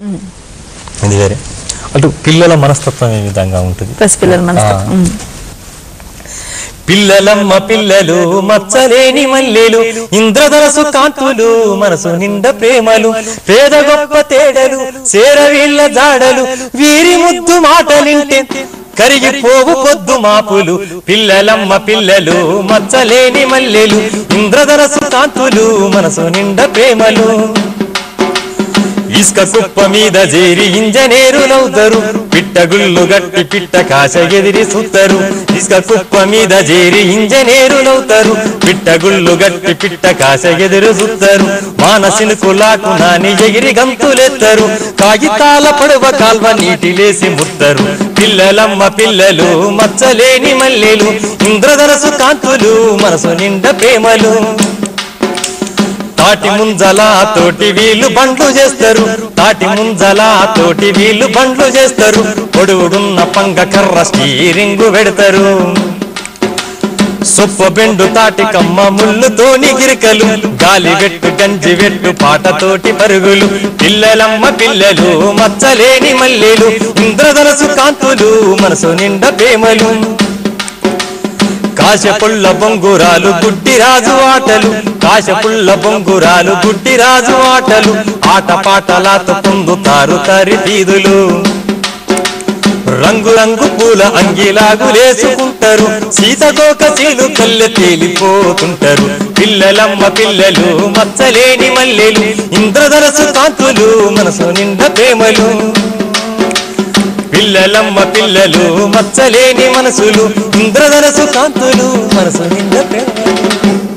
ఇది వేరే అటు పిల్లల మనస్తత్వం ఏ విధంగా ఉంటుంది పసిపిల్లల మనస్తత్వం ఉమ్. పిల్లలమ్మ పిల్లలు మచ్చలేని మల్లెలు ఇంద్రధనసు కాంతులు మనసు నిండా ప్రేమలు పేద గొప్ప తేడలు సేరవీళ్ళ జాడలు వీరి ముద్దు మాటలింటే కరిగిపోవు పొద్దు మాపులు పిల్లలమ్మ పిల్లలు మచ్చలేని మల్లెలు ఇంద్రధనసు కాంతులు మనసు నిండా ప్రేమలు ఇసుక కుప్ప మీద చేరి ఇంజనీరులవుతారు పిట్టగుళ్ళు గట్టి పిట్ట కాశ ఎదిరి సుత్తరు ఇసుక కుప్ప మీద చేరి ఇంజనీరులవుతారు పిట్టగుళ్ళు గట్టి పిట్ట కాశ ఎదురు సుత్తరు మానసినుకు లాకు నాని ఎగిరి గంతులెత్తరు కాగితాల పడవ కాల్వ నీటిలేసి ముత్తరు పిల్లలమ్మ పిల్లలు మచ్చలేని మల్లెలు ఇంద్రధనసు కాంతులు మనసు నిండా ప్రేమలు తాటి ముంజల తోటి వీళ్ళు బండ్లు చేస్తారు తాటి ముంజల తోటి వీళ్ళు బండ్లు చేస్తారు పొడుగుడున్న పంగ కర్ర స్టీరింగు పెడతారు సొప్ప బెండు తాటి కమ్మ ముళ్ళుతోని గిరికలు గాలి వెట్టు గంజి వెట్టు పాటతోటి పరుగులు పిల్లలమ్మ పిల్లలు మచ్చలేని మల్లెలు ఇంద్రధనసు కాంతులు మనసు నిండా ప్రేమలు కాశపుల్ల బొంగురాలు గుడ్డి రాజు ఆటలు కాశపుల్ల బొంగురాలు గుడ్డి రాజు ఆటలు ఆట పాటలాతో పొందుతారు తరి తీదులు రంగు రంగు పూల అంగిలాగులేసుకుంటారు సీతకోక చీలు కళ్ళె తేలిపోతుంటారు పిల్లలమ్మ పిల్లలు మచ్చలేని మల్లెలు ఇంద్రధనసు కాంతులు మనసు నిండా ప్రేమలు పిల్లలమ్మ పిల్లలు మచ్చలేని మనసులు ఇంద్రధనసు కాంతులు మనసు నిండా ప్రేమలు